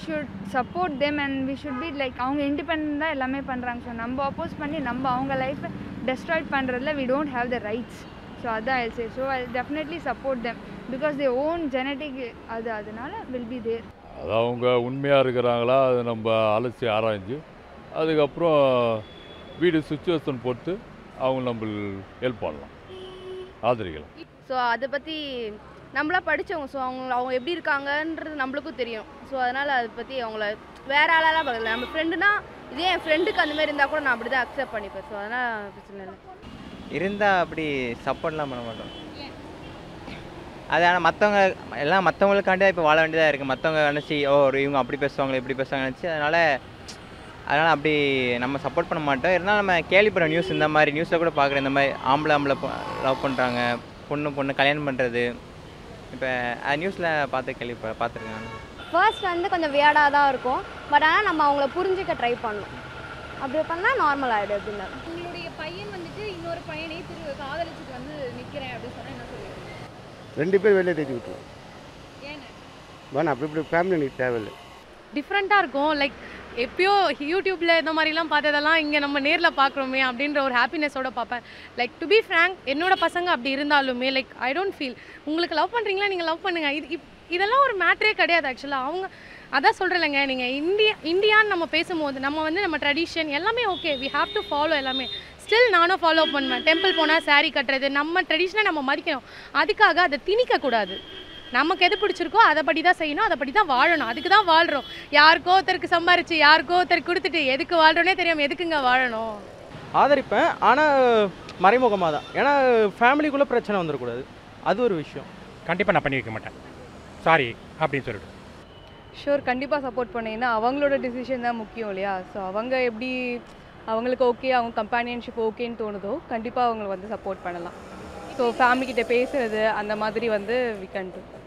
should support them and we should be like அவங்க இண்டிபெண்டாக எல்லாமே பண்ணுறாங்க ஸோ நம்ம அப்போஸ் பண்ணி நம்ம அவங்க லைஃப்பை டெஸ்ட்ராய்ட் பண்ணுறதுல we don't have the rights so அதான் I say so I definitely support them because they own genetic அது அதனால வில் பி தேர் அது அவங்க உண்மையாக இருக்கிறாங்களா அதை நம்ம அலசி ஆராய்ஞ்சு அதுக்கப்புறம் வீடு சுச்சுவேஷன் பொறுத்து அவங்க நம்ம ஹெல்ப் பண்ணலாம் ஆதரிக்கலாம் ஸோ அதை பற்றி நம்மளா படித்தவங்க ஸோ அவங்க அவங்க எப்படி இருக்காங்கன்றது நம்மளுக்கும் தெரியும் ஸோ அதனால் அதை பற்றி அவங்கள வேற ஆளாலாம் பார்க்கல நம்ம ஃப்ரெண்டுனா இதே என் ஃப்ரெண்டுக்கு அந்த மாதிரி இருந்தால் கூட நான் அப்படி தான் அக்செப்ட் பண்ணிப்பேன் ஸோ அதனால் பிரச்சனை இல்லை இருந்தால் அப்படி சப்போர்ட்லாம் பண்ண மாட்டோம் அது ஆனால் மற்றவங்க எல்லாம் மற்றவங்களுக்காண்டி தான் இப்போ வாழ வேண்டியதாக இருக்குது மற்றவங்க நினச்சி ஓ ஒரு இவங்க அப்படி பேசுவாங்க இப்படி பேசுவாங்க நினச்சி அதனால் அதனால் அப்படி நம்ம சப்போர்ட் பண்ண மாட்டோம் இருந்தாலும் நம்ம கேள்விப்படுற நியூஸ் இந்த மாதிரி நியூஸில் கூட பார்க்குறோம் இந்த மாதிரி ஆம்பளை ஆம்பளை லவ் பண்ணுறாங்க பொண்ணு பொண்ணு கல்யாணம் பண்ணுறது இப்போ நியூஸில் பார்த்து கேள்வி பார்த்துருக்கேன் ஃபர்ஸ்ட் வந்து கொஞ்சம் வியர்டாக தான் இருக்கும் பட் ஆனால் நம்ம அவங்கள புரிஞ்சிக்க ட்ரை பண்ணணும் அப்படி பண்ணால் நார்மல் ஆகிடும் எப்படின்னா உங்களுடைய பையன் வந்துட்டு இன்னொரு பையனை திரு காதலிச்சுட்டு வந்து நிக்கிறேன் அப்படின்னு சொன்னா என்ன சொல்லுவீங்க ரெண்டு பேர் வெளியே தேடி விட்டுருவோம் ஏன்னு வேணாம் அப்படி இப்படி ஃபேமிலி எனக்கு தேவையில்லை டிஃப்ரெண்ட்டாக இருக்கும் லைக் எப்பயோ யூடியூப்பில் இந்த மாதிரிலாம் பார்த்ததெல்லாம் இங்கே நம்ம நேரில் பார்க்குறோமே அப்படின்ற ஒரு ஹாப்பினஸோட பார்ப்பேன் லைக் டு பி ஃப்ரேங்க் என்னோட பசங்க அப்படி இருந்தாலுமே லைக் ஐ டோன்ட் ஃபீல் உங்களுக்கு லவ் பண்ணுறீங்களா நீங்கள் லவ் பண்ணுங்கள் இது இப் இதெல்லாம் ஒரு மேட்ரே கிடையாது ஆக்சுவலாக அவங்க அதான் சொல்கிறேன்லங்க நீங்கள் இந்தியா இந்தியான்னு நம்ம பேசும்போது நம்ம வந்து நம்ம ட்ரெடிஷன் எல்லாமே okay we have to follow எல்லாமே ஸ்டில் நானும் ஃபாலோ பண்ணுவேன் டெம்பிள் போனால் saree கட்டுறது நம்ம ட்ரெடிஷனை நம்ம மதிக்கணும் அதுக்காக அதை திணிக்கக்கூடாது நமக்கு எது பிடிச்சிருக்கோ அதை படி தான் செய்யணும் அதை படி தான் வாழணும் அதுக்கு தான் வாழ்கிறோம் யாருக்கோ ஒருத்தருக்கு சம்பாரிச்சு யாருக்கோ ஒருத்தருக்கு கொடுத்துட்டு எதுக்கு வாழ்கிறோனே தெரியாமல் எதுக்குங்க வாழணும் ஆதரிப்பேன் ஆனால் மறைமுகமாக தான் ஏன்னா ஃபேமிலிக்குள்ளே பிரச்சனை வந்துடக்கூடாது அது ஒரு விஷயம் கண்டிப்பாக நான் பண்ணி வைக்க மாட்டேன் சாரி அப்படின்னு சொல்லிட்டு ஷூர் கண்டிப்பாக சப்போர்ட் பண்ணேன் ஏன்னா அவங்களோட டிசிஷன் தான் முக்கியம் இல்லையா ஸோ அவங்க எப்படி அவங்களுக்கு ஓகே அவங்க கம்பேனியன்ஷிப் ஓகேன்னு தோணுதோ கண்டிப்பாக அவங்க வந்து சப்போர்ட் பண்ணலாம் ஸோ ஃபேமிலி கிட்ட பேசுறது அந்த மாதிரி வந்து வி கேன் டூ